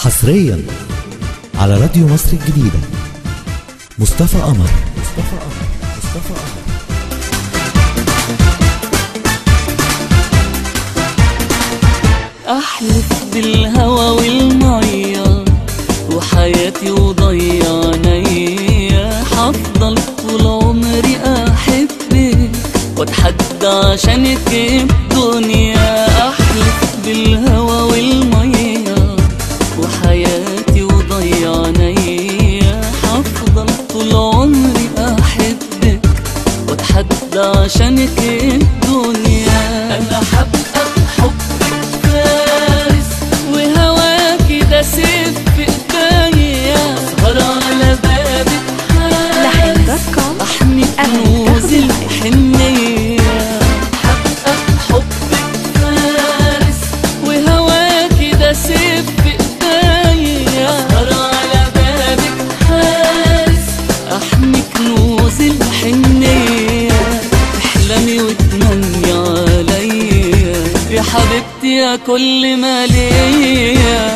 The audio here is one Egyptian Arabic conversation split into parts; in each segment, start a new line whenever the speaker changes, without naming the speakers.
حصريا على راديو مصر الجديدة مصطفى قمر مصطفى قمر مصطفى قمر
احلف بالهوى والمية وحياتي وضيعنيا هفضل طول عمري احبك واتحدى عشانك الدنيا احلف بالهوى والمية وحياتي وضيعنيا هفضل طول عمري احبك واتحدى عشانك الدنيا انا حبقى بحبك فارس وهواكي ده سيف في ايديا اسهر على بابك
لحن
حارس
دوت كوم
احمي كنوز الحنية حبقى بحبك فارس وهواكي ده سيف في ايديا اسهر على بابك حارس احمي كنوز الحنية احلمي وتمني عليا يا حبيبتي يا كل ما ليا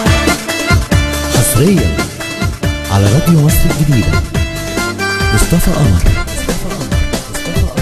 حصريا على راديو مصر الجديدة مصطفى قمر مصطفى قمر مصطفى قمر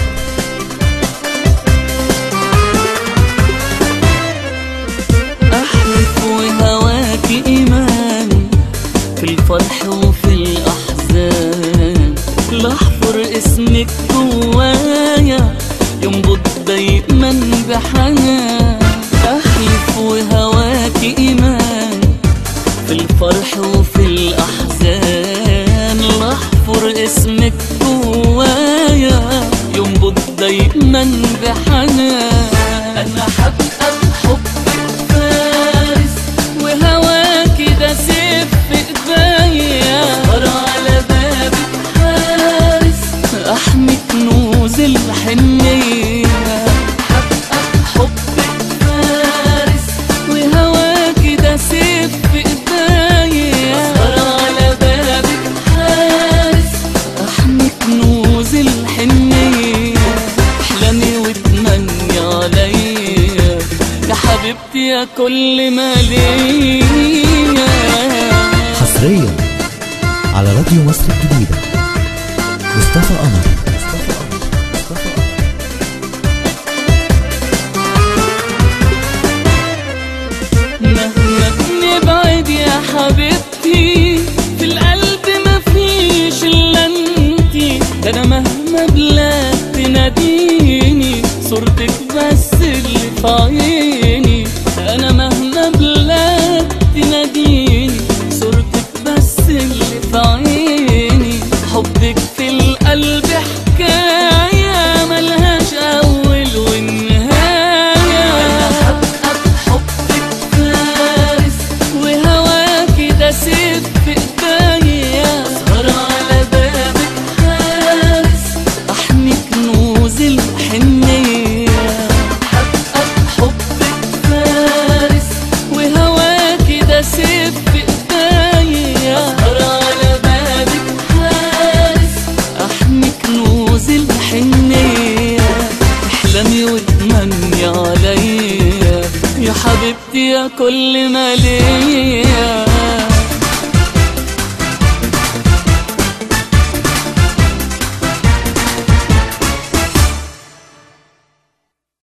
أحلف وهواك إيماني في الفرح وفي الأحزان لأحفر اسمك جوايا ينبض دايما بحنان أحلف وهواك إيماني في الفرح وفي الأحزان لأحفر اسمك جوايا ينبض دايما بحنان أنا حبقى بحبك فارس وهواك ده سيف في ايديا اسهر على بابك حارس احمي كنوز الحنية حبقى بحبك فارس وهواك ده سيف في ايديا اسهر على بابك حارس احمي كنوز الحنية احلمي وتمني عليا يا حبيبتي يا كل ما ليا
حصريا على راديو مصر الجديدة مصطفى قمر مصطفى قمر مصطفى قمر
مهما نبعد يا حبيبتي في القلب مفيش الا انتي ده انا مهما بلاد تناديني صورتك بس اللي في عيني انا مهما بلاد تناديني صورتك بس اللي في عيني حبك في القلب حكاية ملهاش أول ونهاية أنا بحبك فارس وهواك ده سيف في ايديا اسهر على بابك حارس احمي كنوز الحنية حبقى بحبك فارس وهواك ده سيف في ايديا اسهر على بابك حارس احمي كنوز الحنية احلمي وتمني عليا يا حبيبتي يا كل ما ليا